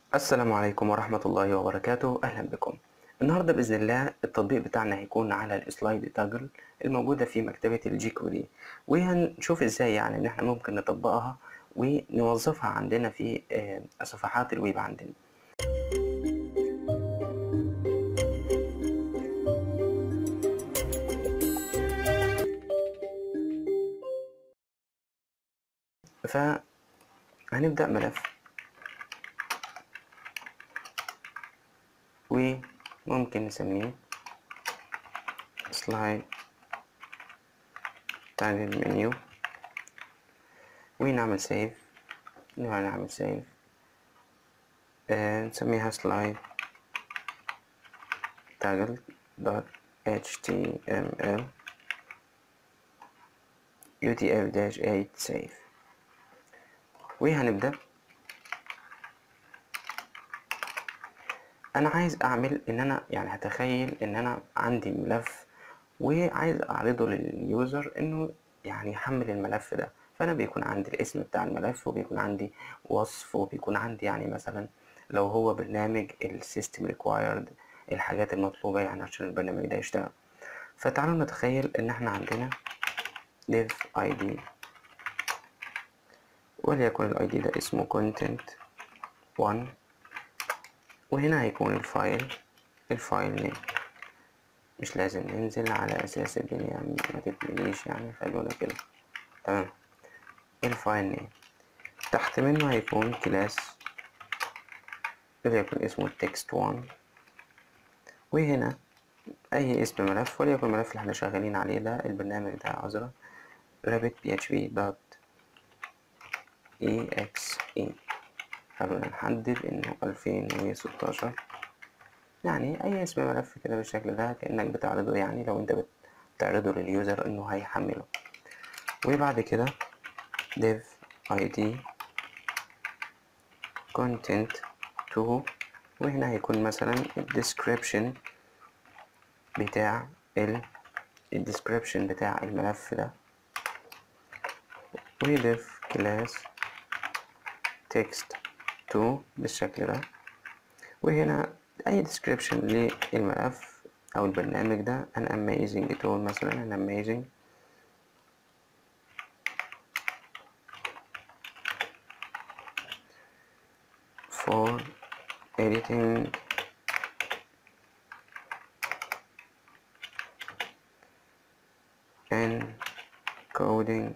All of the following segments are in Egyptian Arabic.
السلام عليكم ورحمة الله وبركاته أهلا بكم النهاردة بإذن الله التطبيق بتاعنا هيكون على السلايد تاجل الموجودة في مكتبة الجي كودي وهنشوف ازاي يعني ان احنا ممكن نطبقها ونوظفها عندنا في آه، صفحات الويب عندنا فهنبدأ ملف وممكن نسميه سلايد تاجل منيو ونعمل سيف نعمل سيف آه نسميها سلايد تاجل دوت html utf-8 save وهنبدأ انا عايز اعمل ان انا يعني هتخيل ان انا عندي ملف وعايز اعرضه لليوزر انه يعني يحمل الملف ده فانا بيكون عندي الاسم بتاع الملف وبيكون عندي وصف وبيكون عندي يعني مثلا لو هو برنامج السيستم ريكوايرد الحاجات المطلوبة يعني عشان البرنامج ده يشتغل فتعالوا نتخيل ان احنا عندنا div id وليكن الاي دي ده اسمه content 1 وهنا هيكون الفايل الفايل نيم مش لازم ننزل على اساس الدنيا ما تتمليش يعني خلونا كده تمام الفايل نيم تحت منه هيكون كلاس وليكن اسمه text 1 وهنا اي اسم ملف وليكن الملف اللي احنا شغالين عليه ده البرنامج ده عذرا rabbit php dot exe خلونا نحدد انه الفين وستاشر يعني اي اسم ملف كده بالشكل ده كأنك بتعرضه يعني لو انت بتعرضه لليوزر انه هيحمله وبعد كده div id content 2 وهنا هيكون مثلا الديسكريبشن بتاع ال الديسكريبشن بتاع الملف ده ويضيف كلاس text 2 بالشكل ده وهنا اي description للملف او البرنامج ده an amazing tool مثلا an amazing for editing and coding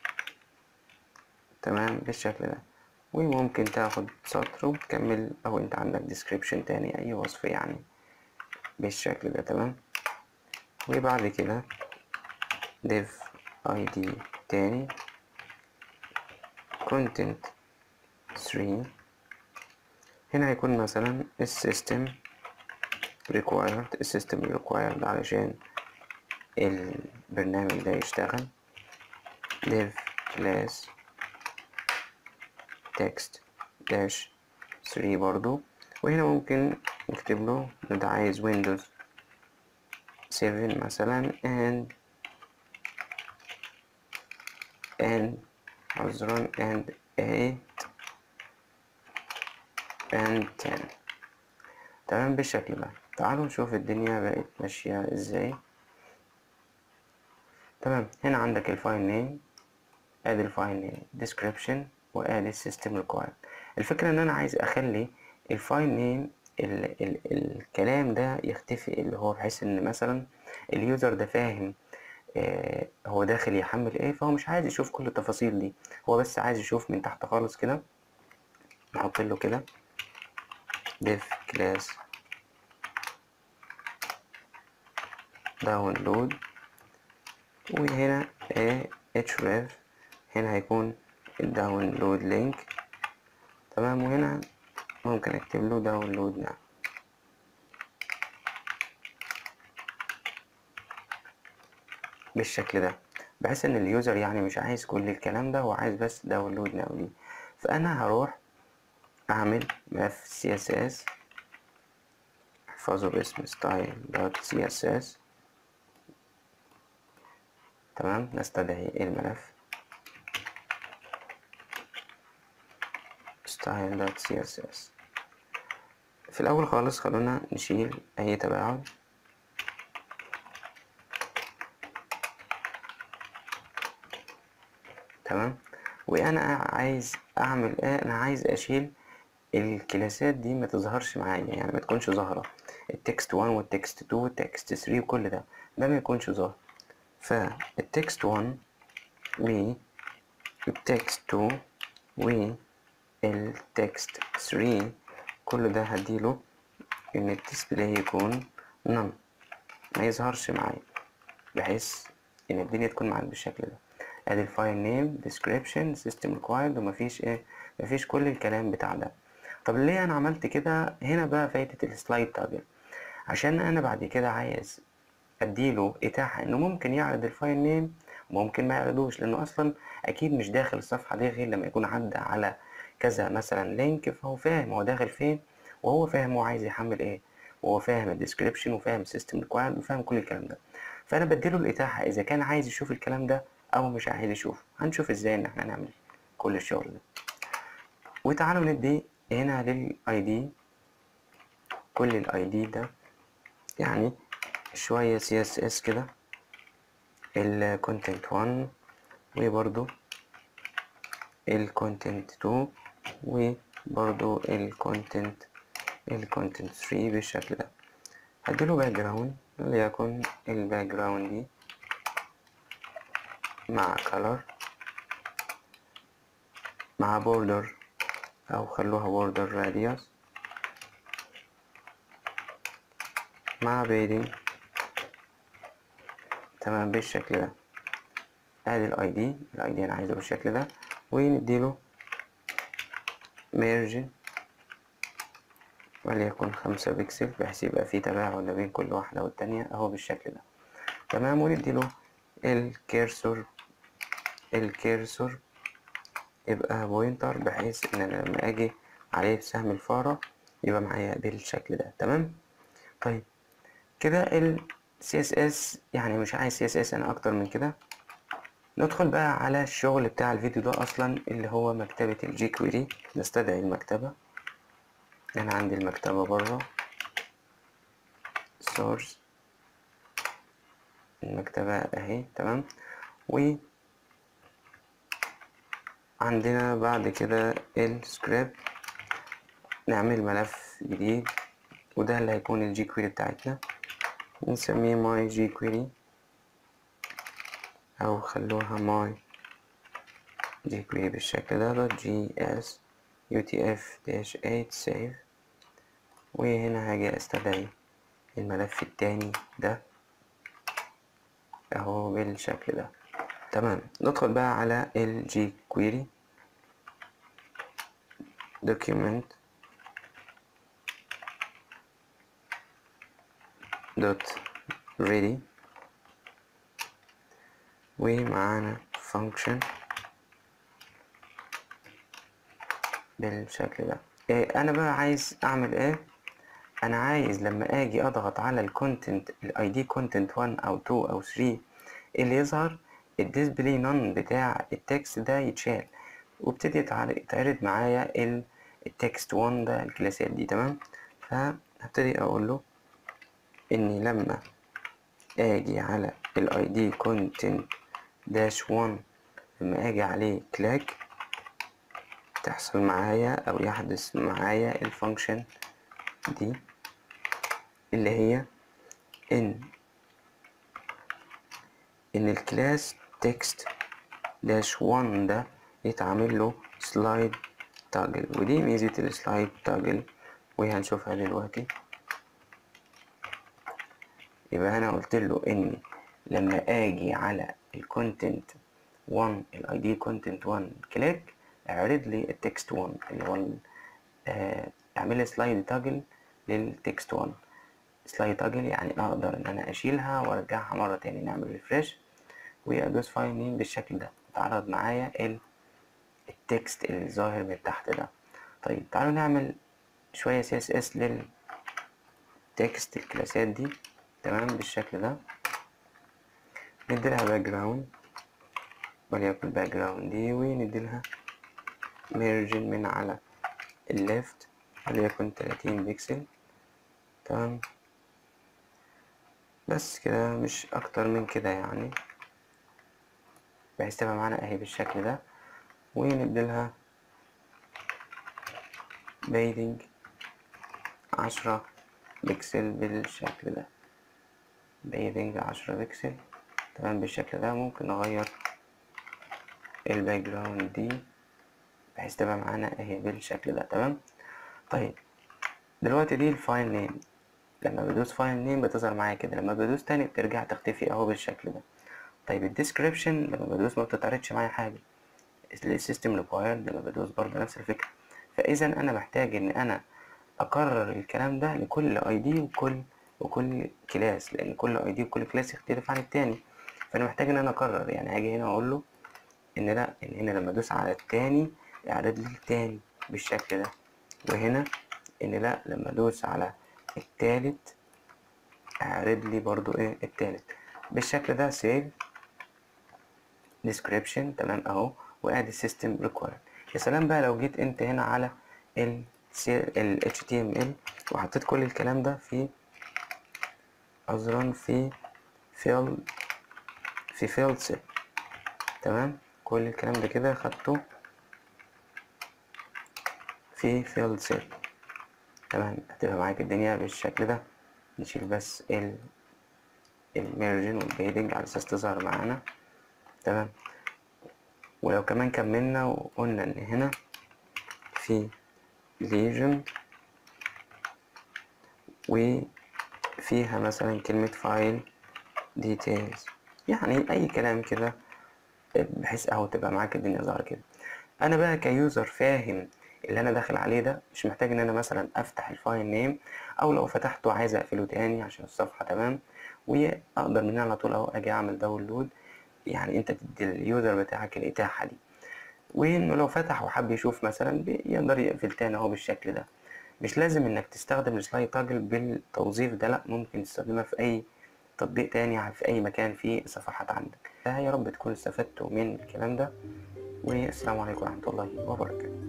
تمام بالشكل ده وممكن تاخد سطر وتكمل او انت عندك description تاني اي وصف يعني بالشكل ده تمام وبعد كده div id تاني content 3 هنا هيكون مثلا السيستم required السيستم required علشان البرنامج ده يشتغل div class text dash 3 برضو وهنا ممكن نكتب له ده عايز ويندوز 7 مثلا and and عذرا and 8 and 10 تمام بالشكل ده تعالوا نشوف الدنيا بقت ماشية ازاي تمام هنا عندك الفايل نيم ادي الفايل نيم description وادي السيستم ريكوايرد الفكرة ان انا عايز اخلي الفايل نيم ال ال الكلام ده يختفي اللي هو بحيث ان مثلا اليوزر ده فاهم آه هو داخل يحمل ايه فهو مش عايز يشوف كل التفاصيل دي هو بس عايز يشوف من تحت خالص كده نحط له كده div class download وهنا href هنا هيكون الداونلود لينك تمام وهنا ممكن اكتب له داونلود ناو بالشكل ده بحيث ان اليوزر يعني مش عايز كل الكلام ده هو عايز بس داونلود ناو دي فانا هروح اعمل ملف css احفظه باسم style.css تمام نستدعي الملف style.css في الاول خالص خلونا نشيل اي تباعد تمام وانا عايز اعمل ايه انا عايز اشيل الكلاسات دي ما تظهرش معايا يعني ما تكونش ظاهرة التكست 1 والتكست 2 والتكست 3 وكل ده ده ما يكونش ظاهر فالتكست 1 والتكست 2 والتكست 3 كل ده هديله ان الديسبلاي يكون نون ما يظهرش معايا بحيث ان الدنيا تكون معاك بالشكل ده ادي الفايل نيم ديسكريبشن سيستم ريكوايرد ومفيش ايه مفيش كل الكلام بتاع ده طب ليه انا عملت كده هنا بقى فايدة السلايد تاجر عشان انا بعد كده عايز اديله اتاحة انه ممكن يعرض الفايل نيم ممكن ما يعرضوش لانه اصلا اكيد مش داخل الصفحة دي غير لما يكون عدى على كذا مثلا لينك فهو فاهم هو داخل فين وهو فاهم هو عايز يحمل ايه وهو فاهم الديسكريبشن وفاهم السيستم ريكوايرد وفاهم كل الكلام ده فانا بديله الاتاحة اذا كان عايز يشوف الكلام ده او مش عايز يشوفه هنشوف ازاي ان احنا نعمل كل الشغل ده وتعالوا ندي هنا للاي دي كل الاي دي ده يعني شوية سي اس اس كده الكونتنت 1 وبرضو الكونتنت 2 وبرضو الكونتنت الكونتنت 3 بالشكل ده هديله باك جراوند وليكن الباك جراوند دي مع color مع border أو خلوها border radius مع padding تمام بالشكل ده ادي الاي دي الاي دي انا عايزه بالشكل ده ونديله ميرجن وليكن خمسة بكسل بحيث يبقى في تباعد ما بين كل واحدة والتانية اهو بالشكل ده تمام ونديله الكيرسور الكيرسور يبقى بوينتر بحيث ان انا لما اجي عليه بسهم الفارة يبقى معايا بالشكل ده تمام طيب كده ال CSS يعني مش عايز CSS انا اكتر من كده ندخل بقى على الشغل بتاع الفيديو ده اصلا اللي هو مكتبة الجي كويري نستدعي المكتبة انا عندي المكتبة برا source المكتبة اهي تمام و عندنا بعد كده السكريبت نعمل ملف جديد وده اللي هيكون الجي كويري بتاعتنا نسميه ماي جي كويري او خلوها ماي جي كويري بالشكل ده دوت جي اس يو تي اف داش 8 سيف وهنا هاجي استدعي الملف التاني ده اهو بالشكل ده تمام ندخل بقى على الجي كويري document dot ready ومعانا function بالشكل ده إيه انا بقى عايز اعمل ايه انا عايز لما اجي اضغط على الكونتنت الاي دي كونتنت 1 او 2 او 3 اللي يظهر الديسبلاي نون بتاع التكست ده يتشال وابتدي يتعرض معايا التكست 1 ده الكلاسات دي تمام فهبتدي اقول له اني لما اجي على الاي دي كونتنت داش 1 لما اجي عليه كلاك تحصل معايا او يحدث معايا الفانكشن دي اللي هي ان ان الكلاس تكست داش 1 ده يتعمل له سلايد تاجل ودي ميزة السلايد تاجل وهنشوفها دلوقتي يبقى انا قلت له اني لما اجي على الكونتنت 1 الاي دي كونتنت 1 كليك اعرض لي التكست 1 اللي هو آه اعمل لي سلايد تاجل للتكست 1 سلايد تاجل يعني اقدر ان انا اشيلها وارجعها مره تاني نعمل ريفرش وادوس فايل نيم بالشكل ده اتعرض معايا التكست اللي ظاهر من تحت ده طيب تعالوا نعمل شويه سي اس اس للتكست الكلاسات دي تمام بالشكل ده نديلها باك جراوند وليكن باك جراوند دي ونديلها ميرجن من على الليفت وليكن تلاتين بكسل تمام بس كده مش اكتر من كده يعني بحيث تبقى معانا اهي بالشكل ده ونديلها بيدنج عشرة بكسل بالشكل ده بيدنج عشرة بكسل تمام بالشكل ده ممكن نغير الباك جراوند دي بحيث تبقى معانا اهي بالشكل ده تمام طيب دلوقتي دي الفايل نيم لما بدوس فايل نيم بتظهر معايا كده لما بدوس تاني بترجع تختفي اهو بالشكل ده طيب الديسكريبشن لما بدوس ما بتتعرضش معايا حاجه السيستم ريكوايرد لما بدوس برضه نفس الفكره فاذا انا محتاج ان انا اكرر الكلام ده لكل اي دي وكل وكل كلاس لان كل اي دي وكل كلاس يختلف عن التاني فانا محتاج ان انا اكرر يعني هاجي هنا اقول له ان لا ان هنا لما ادوس على التاني يعرض لي التاني بالشكل ده وهنا ان لا لما ادوس على التالت اعرض لي برضو ايه التالت بالشكل ده سيف description تمام اهو وادي السيستم ريكويرد يا سلام بقى لو جيت انت هنا على ال ال HTML وحطيت كل الكلام ده في عذرا في فيل في فيلد سيل تمام كل الكلام ده كده خدته في فيلد سيل تمام هتبقى معاك الدنيا بالشكل ده نشيل بس ال الميرجن والبيدنج على اساس تظهر معانا تمام ولو كمان كملنا وقلنا ان هنا في ليجن وفيها مثلا كلمة فايل ديتيلز يعني اي كلام كده بحيث اهو تبقى معاك الدنيا ظاهرة كده انا بقى كيوزر فاهم اللي انا داخل عليه ده مش محتاج ان انا مثلا افتح الفايل نيم او لو فتحته عايز اقفله تاني عشان الصفحة تمام واقدر من هنا على طول اهو اجي اعمل داونلود يعني انت تدي اليوزر بتاعك الاتاحة دي وانه لو فتح وحب يشوف مثلا يقدر يقفل تاني اهو بالشكل ده مش لازم انك تستخدم السلايد تاجل بالتوظيف ده لا ممكن تستخدمها في اي تطبيق تاني في اي مكان فيه صفحات عندك يا رب تكونوا استفدتوا من الكلام ده والسلام عليكم ورحمة الله وبركاته